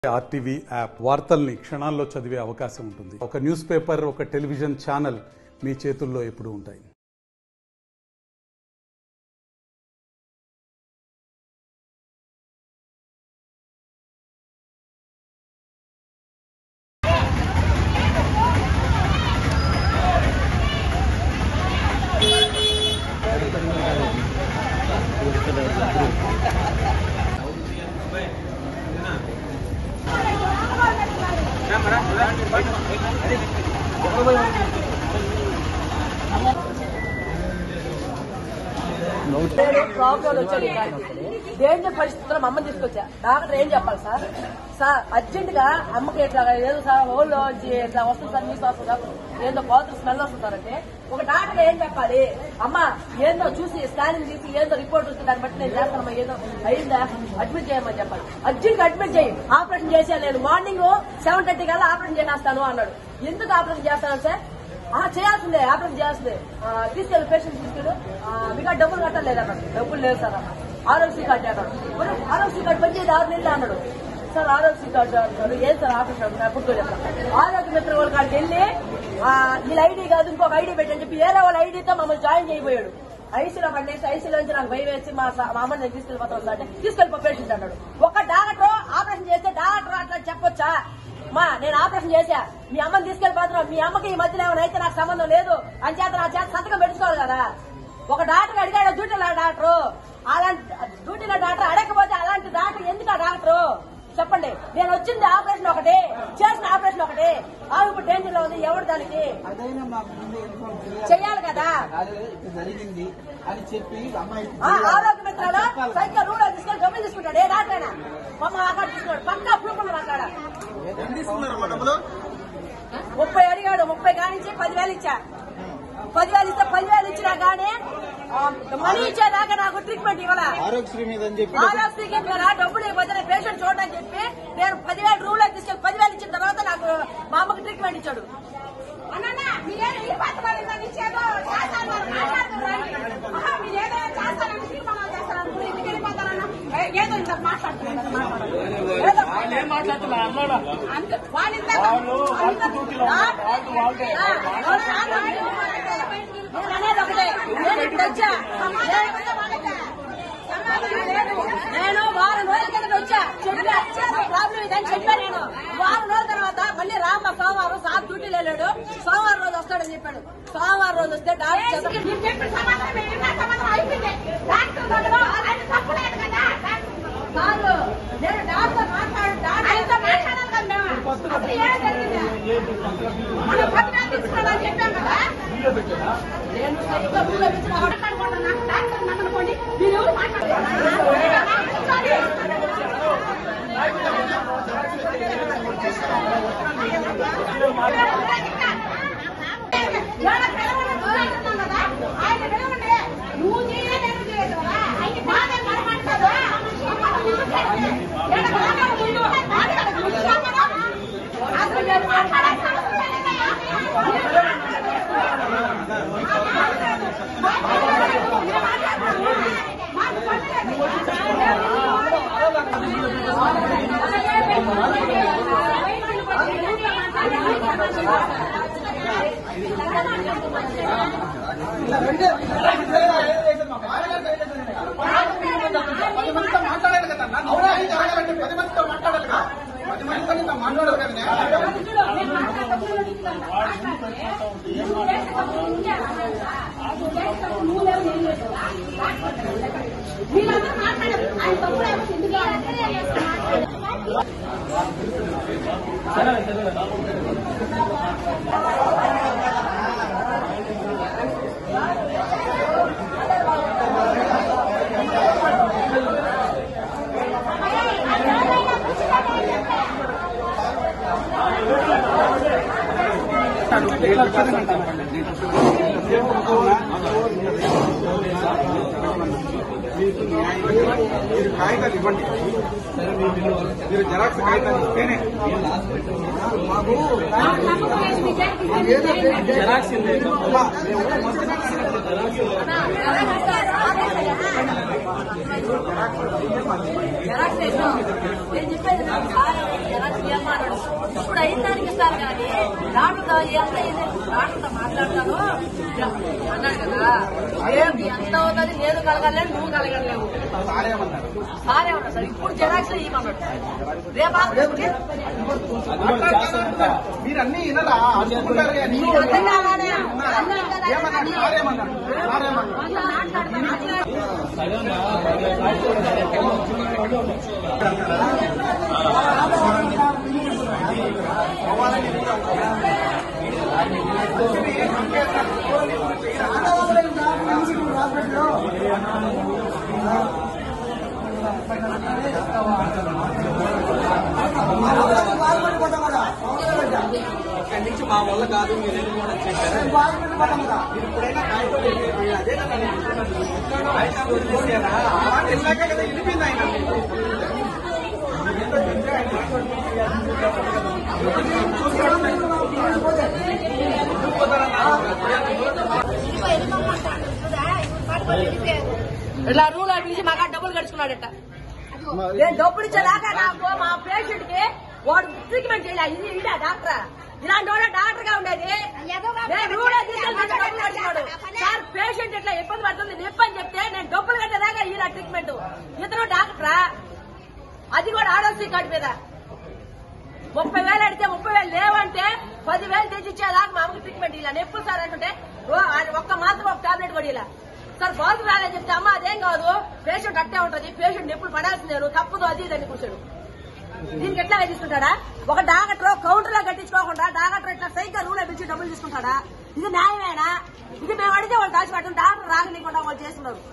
RTV app వార్తల్ని క్షణాల్లో చదివే అవకాశం ఉంటుంది ఒక న్యూస్ పేపర్ ఒక టెలివిజన్ ఛానల్ మీ చేతుల్లో ఎప్పుడూ ఉంటాయి నేను ప్రాబ్లం వచ్చాను ఇలాంటి డేంజర్ పరిస్థితుల్లో మా అమ్మని తీసుకొచ్చా డాక్టర్ ఏం చెప్పాలి సార్ సార్ అర్జెంట్ గా అమ్మకి ఇట్లా ఏదో సార్ హోల్లో ఇట్లా వస్తుంది సార్ నీసు వస్తుంది సార్ ఏందో కోతులు స్మెల్ వస్తుంది సార్ అంటే ఒక డాక్టర్ ఏం చెప్పాలి అమ్మ ఏందో చూసి స్కానింగ్ తీసి ఏందో రిపోర్ట్ వస్తుంది దాన్ని బట్టి నేను చేస్తానమ్మా ఏదో అయిందా అడ్మిట్ చేయమని చెప్పాలి అర్జెంట్ గా అడ్మిట్ చేయి ఆపరేషన్ చేసాను నేను మార్నింగ్ సెవెన్ థర్టీ కల్లా ఆపరేషన్ చేస్తాను అన్నాడు ఎందుకు ఆపరేషన్ చేస్తాను సార్ ఆ, చేయాల్సిందే ఆపరేషన్ చేయాల్సిందే ఆ, తీసుకెళ్ళి పేషెంట్ తీసుకెళ్ళు ఆ, మీకు డబ్బులు కట్టలేదు అన్నాడు డబ్బులు లేవు సార్ అన్న ఆరోగ్య కార్డు అన్నాడు మరి ఆరోగ్య కార్డు పనిచేది ఆరు నెలలు అన్నాడు సార్ ఆరోగ్య కార్డు అన్నాడు ఏం సార్ ఆపరేషన్ అప్పుడు చెప్తాను ఆరోగ్య మిత్ర వాళ్ళ కాడికి వెళ్ళి ఆ, వీళ్ళ ఐడి కాదు ఇంకొక ఐడి పెట్టని చెప్పి వేరే వాళ్ళ ఐడితో మమ్మల్ని జాయిన్ చేయబోయాడు ఐసీలో పడేసి ఐసీలో నుంచి నాకు భయం వేసి మా స- మా అమ్మని నేను తీసుకెళ్ళిపోతాను అంటే తీసుకెళ్ళిపో పేషెంట్ అన్నాడు ఒక డాక్టర్ ఆపరేషన్ చేస్తే డాక్టర్ అట్లా చెప్పొచ్చా మా నేను ఆపరేషన్ చేశా మీ అమ్మని తీసుకెళ్లిపోతున్నావు మీ అమ్మకి ఈ మధ్యన ఏమైనా అయితే నాకు సంబంధం లేదు అని చేత నా చేత సంతకం పెట్టుకోవాలి కదా ఒక డాక్టర్ అడిగాడు డ్యూటీలో డాక్టర్ అలాంటి డ్యూటీలో డాక్టర్ అడగకపోతే అలాంటి డాక్టర్ ఎందుకు ఆ డాక్టర్ చెప్పండి నేను వచ్చింది ఆపరేషన్ ఒకటి చేసిన ఆపరేషన్ ఒకటి ఆమె ఇప్పుడు డేంజర్ లో ఉంది ఎవరు దానికి అదైనా మాకు ముందు ఇన్ఫార్మ్ చేయాలి. చెయ్యాలి కదా కాలేదు, ఇట్లా జరిగింది అని చెప్పి అమ్మాయి ఆ ఆరోగ్య మిత్రాలు సైకిల్ రూల్ తీసుకెళ్ళి డబ్బులు తీసుకుంటాడు ఏ డాక్టర్ అయినా మమ్మ అక్కడ తీసుకున్నాడు పక్కా ప్రూఫ్ ఉన్నాడు అక్కడ ముప్పై అడిగాడు ముప్పై కానించి పదివేలు ఇచ్చా పదివేలు ఇస్తే పదివేలు ఇచ్చినా కానీ ఆ, మనీ ఇచ్చేదాకా నాకు ట్రీట్మెంట్ ఇవ్వాల ఆరోగ్యశ్రీ మీద అని చెప్పి ఆరోగ్యకి మీరు ఆ డబ్బులు ఇవ్వకపోతే నేను పేషెంట్ చూడని చెప్పి నేను పదివేలు రూల్ తీసుకెళ్ళి పదివేలు ఇచ్చిన తర్వాత నాకు మా అమ్మకి ట్రీట్మెంట్ ఇచ్చాడు అన్నన్నా, మీరేదో ఈ పాత్ర పడిందని ఇచ్చేదో చేస్తాను అని మాట్లాడుతున్నారని. ఆహా, మీరేదో చేస్తానని తీర్మానం చేస్తారని మీరు ఇంటికి వెళ్ళిపోతారన్న. ఏ- ఏదో ఇంత మాట్లాడుతున్నారు కదా, మాట్లాడండి. ఏదో అంతే. వాళ్ళు ఇందాక- అంత- ఆ, ఆ, నేను అనేది ఒకటే నేను ఇప్పుడు వచ్చా నేను- నేను వారం రోజుల కిందట వచ్చా చెప్పా నా ప్రాబ్లం ఇదని చెప్పా నేను వారం రోజుల తర్వాత మళ్ళీ రామ్మ సోమవారం సార్ డ్యూటీలో వెళ్ళాడు సోమవారం రోజు వస్తాడని చెప్పాడు సోమవారం రోజు వస్తే డాక్టర్ చేత మీరు చెప్పిన సమాధానం మీరు విన్న సమాధానం అయిపోయింది. డాక్టర్ గారు ఆయన తప్పులేదు కదా. కాదు నేను డాక్టర్ మాట్లాడు ఆయనతో మాట్లాడాలి కదా మేము. అసలు ఏం జరిగింది? మనం పత్రాలు తీసుకురావాలని చెప్పాం కదా నేను సరిగ్గా రూల్ ఇచ్చిన మాట్లాడుకుంటున్నా. డాక్టర్ నమ్మనుకోండి. మీరు ఎవరు మాట్లాడుతున్నారు? ఎవరో పిలవని దూరేస్తున్నాం కదా. ఆయన పిలవండి. నువ్వు చేయలే, నేను చేయలేదు కదా. ఆయన బాగా మాట్లాడతాడు. మమ్మల్ని పిలిపించండి. ఏడ మాట్లాడు ముందు. మాట్లాడు ముందు కదా. అసలు నేను మాట్లాడాల్సిన అవసరం లేదయ్యా. పది మందితో మాట్లాడాలి కదా నా అవునా ఇది జరగాలంటే పది మందితో మాట్లాడాలి కదా పది మందితో నీతో మాట్లాడాలి కదా నేను. వీళ్ళందరూ మాట్లాడారు ఆయన తప్పులు ఏమో ఎందుకు మీరు కాగితాలు ఇవ్వండి మీరు జెరాక్స్ కాగితాలు ఇస్తేనే మాకు జెరాక్స్ నేను చెప్పేది నాకు సార్ అన్నాడు ఇప్పుడు అయిన దానికి ఇస్తారు కానీ డాక్టర్ ఎంత అయింది డాక్టర్తో మాట్లాడతాను అన్నాడు కదా రేపు ఎంత అవుతుంది నేను కలగలేను నువ్వు కలగలేవు సారేమన్నారు సారే ఉన్నా సార్ ఇప్పుడు జెరాక్స్ ఇవ్వమన్నాడు రేపు ఆపరేషన్కి మాట్లాడతానంటారు. మీరు అన్ని వినరా అనుకుంటారు కానీ నీకు అర్థం కావాలనే? ఏమన్నారు సారేమన్నారు సారేమన్నారు అక్కడి నుంచి మా వల్ల కాదు మీరు ఎందుకు కూడా చెప్పారు మీరు ఇప్పుడైనా కాగితం పెట్టారు. అదే కదా నేను అంటున్నాను. కాగితం వదిలేసారా? మాట ఇందాకే కదా వెళ్ళిపోయింది ఆయన ఇలా రూమ్ లో పిలిచి మాకు డబ్బులు గడుచుకున్నాడట నేను డబ్బులు ఇచ్చేదాకా నాకు మా పేషెంట్ కి వాడు ట్రీట్మెంట్ చేయాలి ఇది ఇదా డాక్టర్ ఇలాంటి వాడు డాక్టర్ గా ఉండేది నేను రూమ్ లో తీసుకెళ్ళి నాకు డబ్బులు కడుతున్నాడు సార్ పేషెంట్ ఇట్లా ఇబ్బంది పడుతుంది నొప్పి అని చెప్తే నేను డబ్బులు కట్టేదాకా ఈ ట్రీట్మెంట్ ఇతను డాక్టరా అది కూడా ఆర్ఎస్సీ కార్డు మీద ముప్పై వేలు అడిగితే ముప్పై వేలు లేవంటే పదివేలు తెచ్చిచ్చేదాకా మా అమ్మకి ట్రీట్మెంట్ ఇలా నొప్పులు సార్ అంటుంటే ఓ ఆయన ఒక్క మాత్రం ఒక టాబ్లెట్ కూడా ఇలా సార్ బాగు రాలేదని చెప్తే అమ్మ అదేం కాదు పేషెంట్ అట్టే ఉంటది పేషెంట్ నొప్పులు పడాల్సిందేను తప్పదు అది ఇదని కూర్చోడు దీనికి ఎట్లా తీసుకుంటాడా ఒక డాక్టర్ కౌంటర్ లో కట్టించుకోకుండా డాక్టర్ ఇట్లా సైకిల్ రూల్ పిలిచి డబ్బులు తీసుకుంటాడా ఇది న్యాయమేనా ఇది మేము అడిగితే వాళ్ళు దాచిపెట్టడం డాక్టర్ రాగనీయకుండా వాళ్ళు చేస్తున్నారు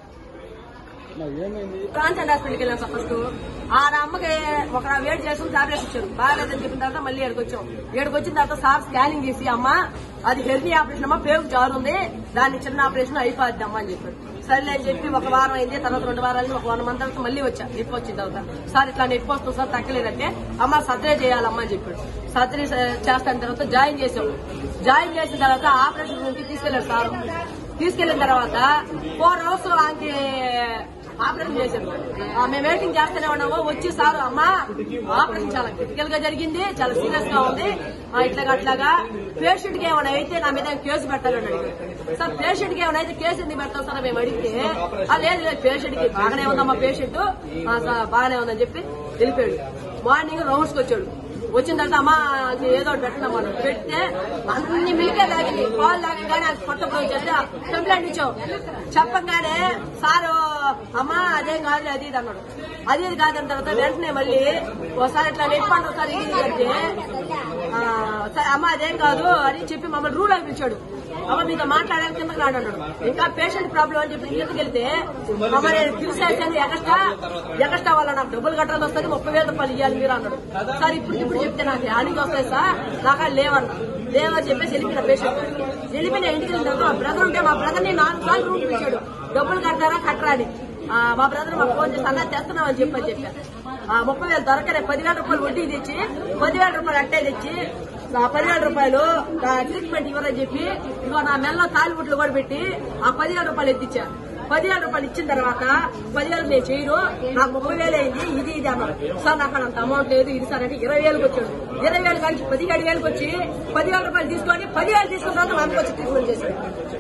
కాన్సెంట్ హాస్పిటల్కి వెళ్ళాం సార్ ఫస్ట్ ఆడ అమ్మకి ఒక వెయిట్ చేసుకుని టాబ్లెట్స్ ఇచ్చారు బాగాలేదని చెప్పిన తర్వాత మళ్ళీ ఇక్కడికి వచ్చాం ఇక్కడికి వచ్చిన తర్వాత సార్ స్కానింగ్ చేసి అమ్మ అది హెల్తీ ఆపరేషన్ అమ్మ పేరు జారు ఉంది దాన్ని చిన్న ఆపరేషన్ అయిపోద్ది అమ్మ అని చెప్పాడు సరే అని చెప్పి ఒక వారం అయింది తర్వాత రెండు వారాలు ఒక వన్ మంత్ తర్వాత మళ్ళీ వచ్చా నొప్పి వచ్చిన తర్వాత సార్ ఇట్లా నొప్పి వస్తుంది సార్ తగ్గలేదంటే అమ్మ సర్జరీ చేయాలమ్మా అని చెప్పాడు సర్జరీ చేస్తాన తర్వాత జాయిన్ చేసాం జాయిన్ చేసిన తర్వాత ఆపరేషన్ రూమ్ కి తీసుకెళ్లారు సార్ తీసుకెళ్లిన తర్వాత ఫోర్ అవర్స్ ఆమెకి ఆపరేషన్ చేశారు ఆ, మేము వెయిటింగ్ చేస్తూనే ఉన్నాము వచ్చి సార్ అమ్మా ఆపరేషన్ చాలా క్రిటికల్ గా జరిగింది చాలా సీరియస్ గా ఉంది ఆ, ఇట్లాగా అట్లాగా పేషెంట్ కి ఏమైనా అయితే నా మీద కేసు పెట్టాలని అడిగారు సార్ పేషెంట్ కి ఏమైనా అయితే కేసు ఎందుకు పెడతాం సార్ మేము అడిగితే "ఆ, లేదు లేదు పేషెంట్ కి బాగానే ఉందమ్మా పేషెంట్ బాగానే ఉందని చెప్పి వెళ్ళిపోయాడు మార్నింగ్ రౌండ్స్ కి వచ్చాడు వచ్చిన తర్వాత అమ్మ అది ఏదో ఒకటి పెట్టినాం మనం పెడితే అన్ని మీకే లాగింది పాలు లాగంగానే అది కొత్త పోయి చేస్తే కంప్లైంట్ ఇచ్చాం చెప్పంగానే సారు అమ్మ అదేం కాదు అది ఇది అన్నాడు అది ఇది కాదని తర్వాత వెంటనే మళ్ళీ ఒకసారి ఇట్లా నెట్టుకోండి ఒకసారి ఇది ఇది అంటే ఆ, సరే అమ్మ అదేం కాదు అని చెప్పి మమ్మల్ని రూల్ పిలిచాడు అమ్మ మీతో మాట్లాడడానికి కిందకి రాడు అన్నాడు ఇంకా పేషెంట్ ప్రాబ్లం అని చెప్పి కిందకి వెళ్తే మమ్మల్ని పిలిచేసాను ఎగస్ట్రా ఎగస్ట్రా వల్ల నాకు డబ్బులు కట్టాల్సి వస్తుంది ముప్పై వేల రూపాయలు ఇవ్వాలి మీరు అన్నాడు సార్ ఇప్పుడు ఇప్పుడు చెప్తే నాకు యానికి వస్తాయి సార్ నాకు అది లేవన్నా లేవని చెప్పేసి వెళ్ళిపోయిన పేషెంట్ వెళ్ళిపోయిన ఇంటికి వెళ్ళిన తర్వాత మా బ్రదర్ ఉంటే మా బ్రదర్ ని నాలుగు సార్లు రూమ్ పిలిచాడు డబ్బులు కట్టారా కట్టరా అని ఆ, మా బ్రదర్ మా ఫోన్ చేసి అన్నది తెస్తున్నామని చెప్పని చెప్పాను ఆ, ముప్పై వేలు దొరకలే పదివేల రూపాయలు వడ్డీ తెచ్చి పదివేల రూపాయలు అట్టే తెచ్చి ఆ పదివేల రూపాయలు ఆ, ట్రీట్మెంట్ ఇవ్వరని చెప్పి ఇంకో నా మెల్ల తాలిబుట్లు కూడా పెట్టి ఆ పదివేల రూపాయలు ఎత్తిచ్చారు పదివేల రూపాయలు ఇచ్చిన తర్వాత పదివేలు నేను చేయను నాకు ముప్పై వేలు అయింది ఇది ఇది అన్నాడు సార్ నాకు అంత అమౌంట్ లేదు ఇది సార్ అంటే ఇరవై వేలకు వచ్చాడు ఇరవై వేలు కలిసి పదిహేడు వేలకు వచ్చి పదివేల రూపాయలు తీసుకొని పదివేలు తీసుకున్న తర్వాత మనకు వచ్చి ట్రీట్మెంట్ చేశాడు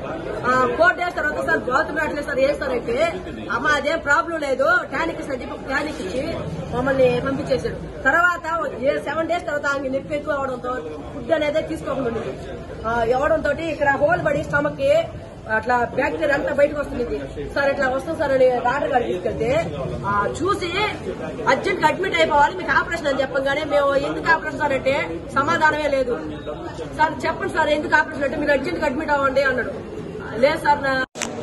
ఫోర్ డేస్ తర్వాత సార్ బాత్రూమ్ రావట్లేదు సార్ ఏం సార్ అయితే అమ్మ అదేం ప్రాబ్లం లేదు టానిక్ ఇస్తా చెప్పి ఒక టానిక్ ఇచ్చి మమ్మల్ని పంపించేశాడు తర్వాత సెవెన్ డేస్ తర్వాత ఆమె నొప్పి ఎక్కువ అవడంతో ఫుడ్ అనేది తీసుకోకుండా ఉండింది. ఆ, ఇవ్వడంతో ఇక్కడ హోల్ పడి స్టమక్ కి అట్లా బ్యాక్టీరియా అంతా బయటకు వస్తుంది సార్ ఇట్లా వస్తుంది సార్ అని డాక్టర్ గారికి తీసుకెళ్తే ఆ, చూసి అర్జెంట్ అడ్మిట్ అయిపోవాలి మీకు ఆపరేషన్ అని చెప్పగానే మేము ఎందుకు ఆపరేషన్ సార్ అంటే సమాధానమే లేదు సార్ చెప్పండి సార్ ఎందుకు ఆపరేషన్ అంటే మీరు అర్జెంట్ అడ్మిట్ అవ్వండి అన్నాడు లేదు సార్ నా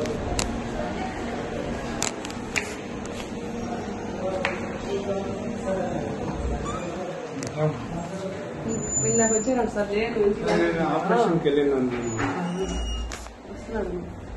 ఇందాక వచ్చాను సార్ లేదు నేను ఆపరేషన్కి వెళ్ళినాను వస్తున్నాడు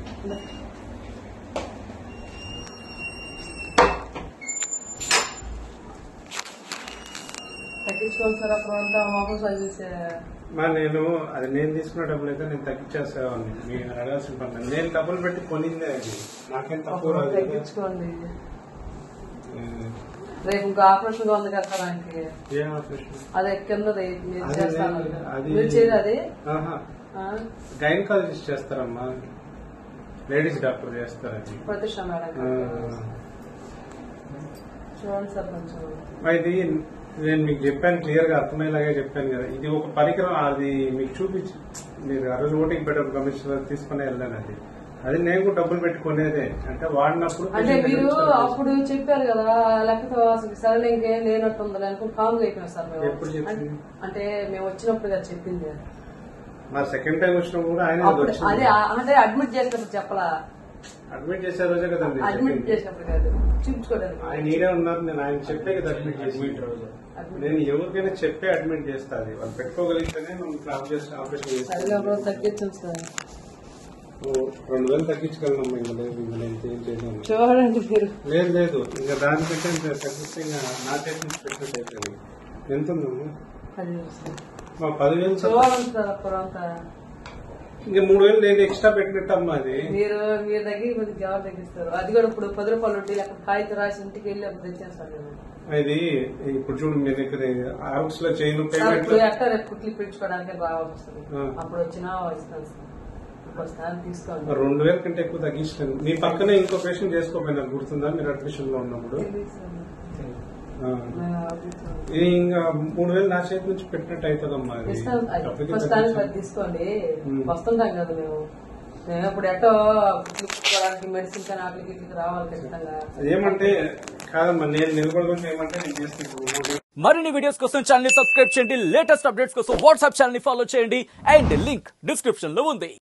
తగ్గించుకోవాలి సార్ అప్పుడు అంతా మామూలు సర్వీస్ మరి నేను అది నేను తీసుకున్న డబ్బులు అయితే నేను తగ్గించేసేవాడిని మీరు అడగాల్సిన పని లేదు. నేను డబ్బులు పెట్టి కొనిందే అది నాకేం తక్కువ రాదు కదా. తగ్గించుకోండి ఉమ్. రేపు ఇంకో ఆపరేషన్ గా ఉంది కదా సార్ ఆయనకి ఏం ఆపరేషన్ అదే కిందది మీరు అది చేస్తాను లేదు, అది- మీరు చేయదు అది ఆహా ఆ? గైనకాలజిస్ట్ చేస్తారమ్మా లేడీస్ డాక్టర్ చేస్తారు అది ప్రతిష్ట మేడం ఆ, చూడండి సార్ కొంచెం ఇది నేను మీకు చెప్పాను క్లియర్ గా అర్థమయ్యేలాగే చెప్పాను కదా ఇది ఒక పరికరం అది మీకు చూపించి మీరు ఆ రోజు ఓటింగ్ పెట్టారు కమిషనర్ తీసుకుని వెళ్ళాను అది అది నేను కూడా డబ్బులు పెట్టుకునేదే అంటే వాడినప్పుడు అంటే కొంచెం మీరు కొంచెం అప్పుడు చెప్పారు కదా లేకపోతే అసలు సరే ఇంకేం లేనట్టుంది అనుకుని కామ్ అయిపోయాం సార్ మేము ఎప్పుడు చెప్పింది? అంటే మేము వచ్చినప్పుడు కదా చెప్పింది మా సెకండ్ టైం వచ్చినప్పుడు కూడా ఆయన అప్పుడు వచ్చింది. అదే అంటే అడ్మిట్ చేసినప్పుడు చెప్పలా అడ్మిట్ చేసే రోజే కదండి అడ్మిట్ చెప్పింది. చేసినప్పుడు కాదు చూపించుకోవడానికి ఆయన ఈడే ఉన్నారు నేను ఆయన చెప్పే కదా అడ్మిట్ చేసి నేను ఎవరికైనా చెప్పే అడ్మిట్ చేస్తా అది వాళ్ళు పెట్టుకోగలిగితేనే మనం ఇట్లా ఆపరేషన్ ఆపరేషన్ సరిగా చేస్తాం కూడా తగ్గించండి సార్ ఓ, రెండు వేలు తగ్గించగలను ఇంకా లేదు ఇంకా నేను ఏం చేయలేను చూడండి మీరు లేదు లేదు ఇంకా దానికంటే ఇంకా తగ్గిస్తే ఇంకా నా చేతి నుంచి పెట్టినట్టు అయిపోయింది ఎంత ఉందమ్మా అది సార్. మా పదివేలు తప్ప- చూడండి సార్ అప్పుడు అంతా ఇంకా మూడు వేలు నేను ఎక్స్ట్రా పెట్టినట్టు అమ్మా అది మీరు మీరు దగ్గర కొద్ది జవాబు తగ్గిస్తారు అది కూడా ఇప్పుడు పది రూపాయలు ఉంటే అక్కడ కాగితం రాసి ఇంటికి వెళ్ళి అప్పుడు తెచ్చాను సార్ నేను ఇది ఇప్పుడు చూడు మీ దగ్గర ఆర్క్స్ లో చైన్ సార్ పేమెంట్ ఇప్పుడు ఎట్లా రేపు కుట్లు పెంచుకోవడానికి రావాల్సి వస్తుంది ఆ. అప్పుడు వచ్చినా ఇస్తాను సార్ ఇప్పుడు వస్తాను తీసుకోండి రెండు వేల కంటే ఎక్కువ తగ్గించలేదు మీ పక్కనే ఇంకో పేషెంట్ చేసుకోపోయినా గుర్తుందా మీరు అడ్మిషన్ లో ఉన్నప్పుడు తెలియదు సార్. ఆ. నేను అడుగుతాను. ఇది ఇంకా మూడు వేలు నా చేతి నుంచి పెట్టినట్టు అవుతుందమ్మా అది ఇస్తాను అది డబ్బుకి ప్రస్తుతానికి తగ్గించు. అది తీసుకోండి ఉమ్. వస్తుంటాం కదా మేము మేము ఇప్పుడు ఎట్టో కుట్లు పెట్టుకోవడానికి మెడిసిన్ కానీ వాటికి వీటికి రావాలి ఖచ్చితంగా ఏమంటే కాదమ్మా నేను నిలబడుకుంటే ఏమంటే నేను చేస్తాను మరిన్ని వీడియోస్ కోసం ఛానల్ ని సబ్స్క్రైబ్ చేయండి లేటెస్ట్ అప్డేట్స్ కోసం వాట్సాప్ ఛానల్ ని ఫాలో చేయండి అండ్ లింక్ డిస్క్రిప్షన్ లో ఉంది